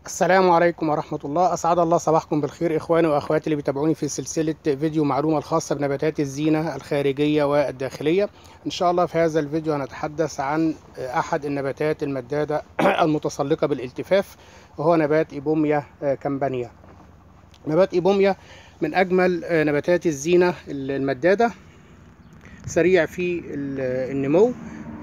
السلام عليكم ورحمة الله أسعد الله صباحكم بالخير إخواني وأخواتي اللي بيتابعوني في سلسلة فيديو معلومة الخاصة بنباتات الزينة الخارجية والداخلية إن شاء الله في هذا الفيديو هنتحدث عن أحد النباتات المدادة المتسلقة بالالتفاف وهو نبات إيبوميا كامبانيا نبات إيبوميا من أجمل نباتات الزينة المدادة سريع في النمو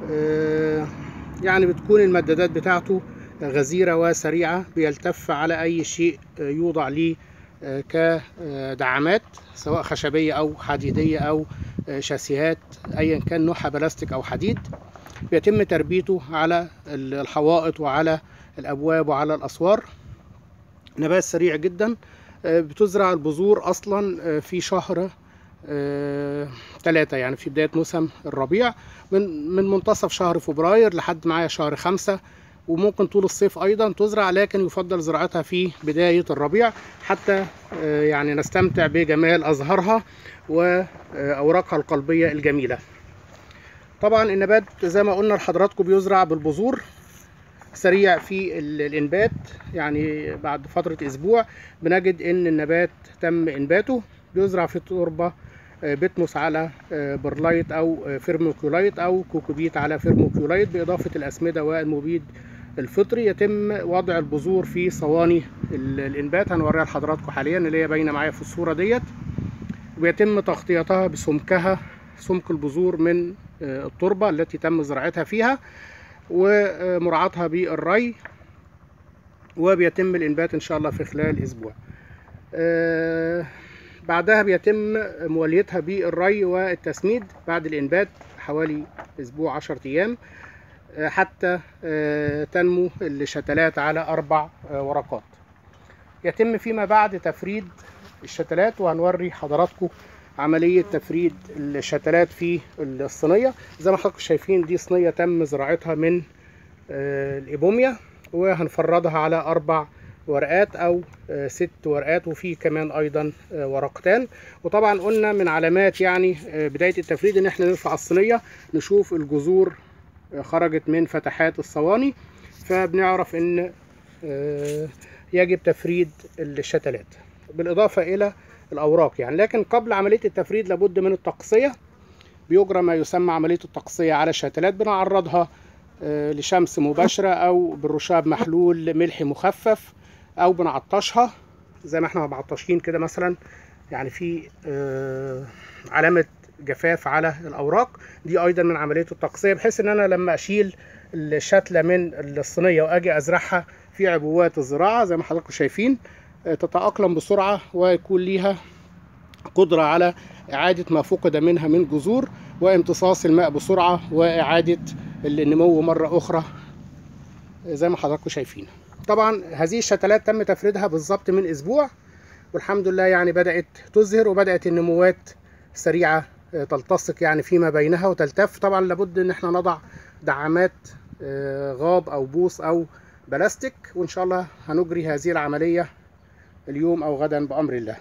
يعني بتكون المدادات بتاعته غزيرة وسريعة بيلتف على أي شيء يوضع ليه كدعامات سواء خشبية أو حديدية أو شاسيهات أيا كان نوعها بلاستيك أو حديد بيتم تربيته على الحوائط وعلى الأبواب وعلى الأسوار نبات سريع جدا بتزرع البذور أصلا في شهر ثلاثة يعني في بداية موسم الربيع من من منتصف شهر فبراير لحد معايا شهر خمسة وممكن طول الصيف ايضا تزرع لكن يفضل زراعتها في بدايه الربيع حتى يعني نستمتع بجمال ازهارها واوراقها القلبيه الجميله طبعا النبات زي ما قلنا لحضراتكم بيزرع بالبذور سريع في الانبات يعني بعد فتره اسبوع بنجد ان النبات تم انباته بيزرع في تربه بتموس على برلايت او فيرموكيولايت او كوكوبيت على فيرموكيولايت باضافه الاسمده والمبيد الفطري يتم وضع البذور في صواني الانبات هنوريها لحضراتكم حاليا اللي هي باينه معايا في الصوره ديت ويتم تغطيتها بسمكها سمك البذور من التربه التي تم زراعتها فيها ومراعاتها بالري وبيتم الانبات ان شاء الله في خلال اسبوع بعدها بيتم مواليتها بالري والتسميد بعد الانبات حوالي اسبوع عشر ايام حتى تنمو الشتلات على اربع ورقات يتم فيما بعد تفريد الشتلات وهنوري حضراتكم عملية تفريد الشتلات في الصينية زي ما حضراتكم شايفين دي صينية تم زراعتها من الإيبوميا وهنفردها على أربع ورقات او ست ورقات وفي كمان ايضا ورقتان وطبعا قلنا من علامات يعني بدايه التفريد ان احنا نرفع الصينيه نشوف الجذور خرجت من فتحات الصواني فبنعرف ان يجب تفريد الشتلات بالاضافه الى الاوراق يعني لكن قبل عمليه التفريد لابد من التقصيه بيجرى ما يسمى عمليه التقصيه على الشتلات بنعرضها لشمس مباشره او بالرشاب محلول ملح مخفف او بنعطشها زي ما احنا معطشين كده مثلا يعني في آه علامه جفاف على الاوراق دي ايضا من عمليه التقصيه بحيث ان انا لما اشيل الشتله من الصينيه واجي ازرعها في عبوات الزراعه زي ما حضراتكم شايفين آه تتاقلم بسرعه ويكون ليها قدره على اعاده ما فقد منها من جذور وامتصاص الماء بسرعه واعاده النمو مره اخرى زي ما حضراتكم شايفين طبعا هذه الشتلات تم تفريدها بالظبط من اسبوع والحمد لله يعني بدات تزهر وبدات النموات سريعه تلتصق يعني فيما بينها وتلتف طبعا لابد ان احنا نضع دعامات غاب او بوص او بلاستيك وان شاء الله هنجري هذه العمليه اليوم او غدا بامر الله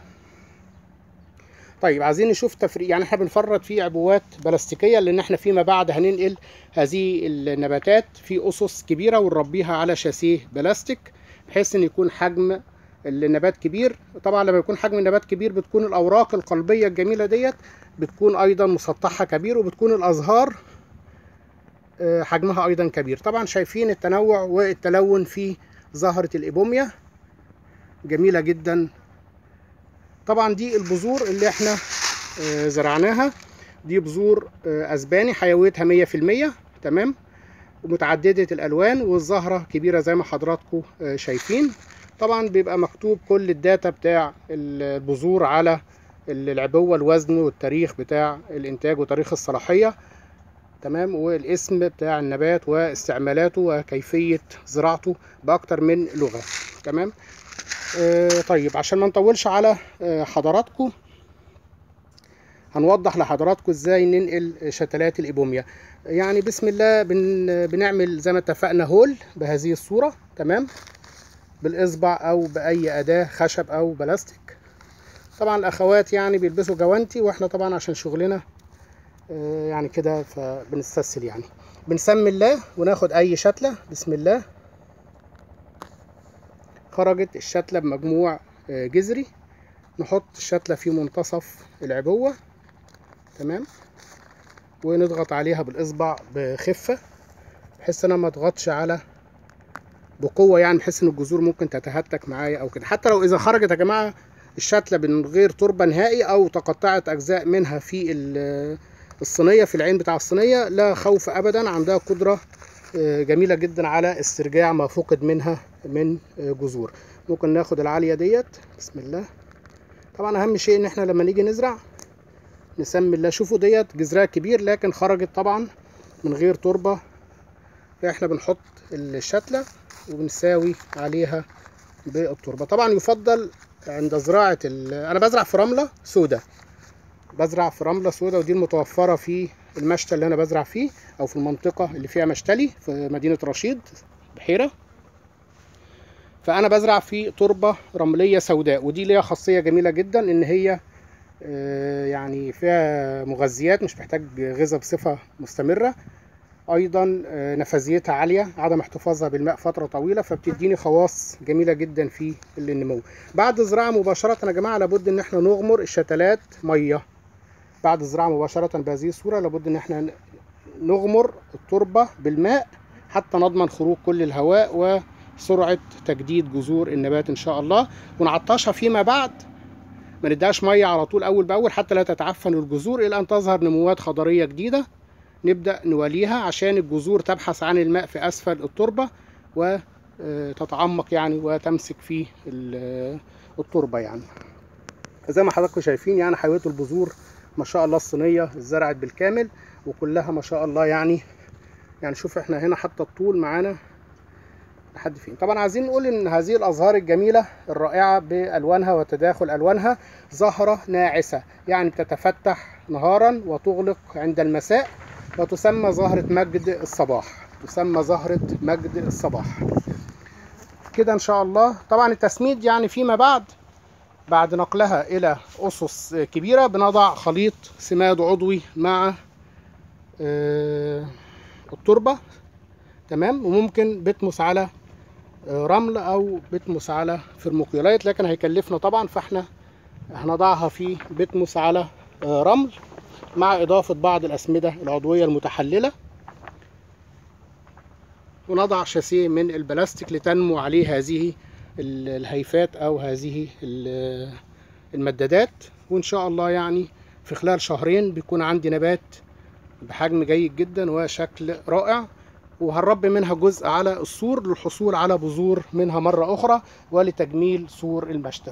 طيب عايزين نشوف تفريق يعني احنا بنفرد في عبوات بلاستيكيه لان احنا فيما بعد هننقل هذه النباتات في اسس كبيره ونربيها على شاسيه بلاستيك بحيث ان يكون حجم النبات كبير طبعا لما يكون حجم النبات كبير بتكون الاوراق القلبيه الجميله ديت بتكون ايضا مسطحها كبير وبتكون الازهار حجمها ايضا كبير طبعا شايفين التنوع والتلون في زهره الايبوميا جميله جدا طبعا دي البذور اللي احنا زرعناها دي بذور اسباني حيويتها مية في المية تمام ومتعددة الالوان والزهرة كبيرة زي ما حضراتكم شايفين طبعا بيبقى مكتوب كل الداتا بتاع البذور على العبوة الوزن والتاريخ بتاع الانتاج وتاريخ الصلاحية تمام والاسم بتاع النبات واستعمالاته وكيفية زراعته بأكتر من لغة تمام آه طيب عشان ما نطولش على آه حضراتكم هنوضح لحضراتكم ازاي ننقل شتلات الايبوميا يعني بسم الله بن بنعمل زي ما اتفقنا هول بهذه الصوره تمام بالاصبع او باي اداه خشب او بلاستيك طبعا الاخوات يعني بيلبسوا جوانتي واحنا طبعا عشان شغلنا آه يعني كده فبنستسهل يعني بنسمي الله وناخد اي شتله بسم الله خرجت الشتلة بمجموع آه، جذري نحط الشتلة في منتصف العبوة تمام ونضغط عليها بالإصبع بخفة بحيث أنا ما اضغطش على بقوة يعني بحيث إن الجذور ممكن تتهتك معايا أو كده حتى لو إذا خرجت يا جماعة الشتلة من غير تربة نهائي أو تقطعت أجزاء منها في ال- الصينية في العين بتاع الصينية لا خوف أبدا عندها قدرة آه، جميلة جدا على استرجاع ما فقد منها من آه، جذور ممكن ناخد العالية ديت بسم الله طبعا أهم شيء إن احنا لما نيجي نزرع نسمي الله شوفوا ديت جذرها كبير لكن خرجت طبعا من غير تربة فاحنا بنحط الشتلة وبنساوي عليها بالتربة طبعا يفضل عند زراعة ال- أنا بزرع في رملة سودة بزرع في رملة سودة ودي المتوفرة في المشتل اللي أنا بزرع فيه أو في المنطقة اللي فيها مشتلي في مدينة رشيد بحيرة فأنا بزرع في تربة رملية سوداء ودي ليها خاصية جميلة جدا إن هي آه، يعني فيها مغذيات مش محتاج غذاء بصفة مستمرة ايضا آه، نفاذيتها عاليه عدم احتفاظها بالماء فتره طويله فبتديني خواص جميله جدا في النمو بعد الزراعه مباشره يا جماعه لابد ان احنا نغمر الشتلات ميه بعد الزراعه مباشره بهذه الصوره لابد ان احنا نغمر التربه بالماء حتى نضمن خروج كل الهواء وسرعه تجديد جذور النبات ان شاء الله ونعطشها فيما بعد ما نديهاش ميه على طول اول باول حتى لا تتعفن الجذور الى ان تظهر نموات خضريه جديده نبدأ نواليها عشان الجذور تبحث عن الماء في أسفل التربة وتتعمق يعني وتمسك في ال- التربة يعني زي ما حضراتكم شايفين يعني حيوية البذور ما شاء الله الصينية اتزرعت بالكامل وكلها ما شاء الله يعني يعني شوف احنا هنا حتى الطول معانا لحد فين طبعا عايزين نقول ان هذه الازهار الجميله الرائعه بالوانها وتداخل الوانها زهره ناعسه يعني بتتفتح نهارا وتغلق عند المساء وتسمى زهرة مجد الصباح تسمى زهرة مجد الصباح كده ان شاء الله طبعا التسميد يعني فيما بعد بعد نقلها الى اسس كبيرة بنضع خليط سماد عضوي مع آه، التربة تمام وممكن بتمس على آه، رمل او بتمس على فرموكيولايت لكن هيكلفنا طبعا فاحنا هنضعها في بتمس على آه، رمل مع إضافة بعض الأسمدة العضوية المتحللة ونضع شاسيه من البلاستيك لتنمو عليه هذه ال- الهيفات أو هذه ال- المدادات وإن شاء الله يعني في خلال شهرين بيكون عندي نبات بحجم جيد جدا وشكل رائع وهنربي منها جزء على السور للحصول على بذور منها مرة أخرى ولتجميل سور المشتل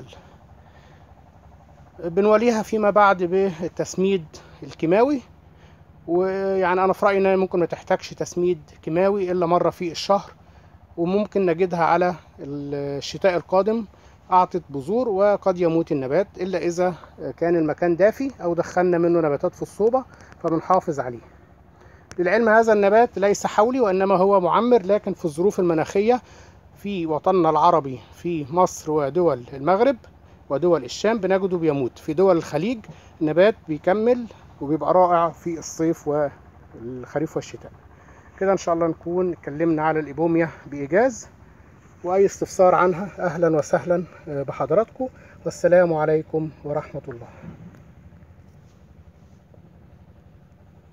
بنوليها فيما بعد بالتسميد الكيماوي ويعني انا في رايي انها ممكن ما تحتاجش تسميد كيماوي الا مره في الشهر وممكن نجدها على الشتاء القادم اعطت بذور وقد يموت النبات الا اذا كان المكان دافي او دخلنا منه نباتات في الصوبه فبنحافظ عليه للعلم هذا النبات ليس حولي وانما هو معمر لكن في الظروف المناخيه في وطننا العربي في مصر ودول المغرب ودول الشام بنجده بيموت في دول الخليج النبات بيكمل وبيبقى رائع في الصيف والخريف والشتاء كده ان شاء الله نكون اتكلمنا على الايبوميا بايجاز واي استفسار عنها اهلا وسهلا بحضراتكم والسلام عليكم ورحمه الله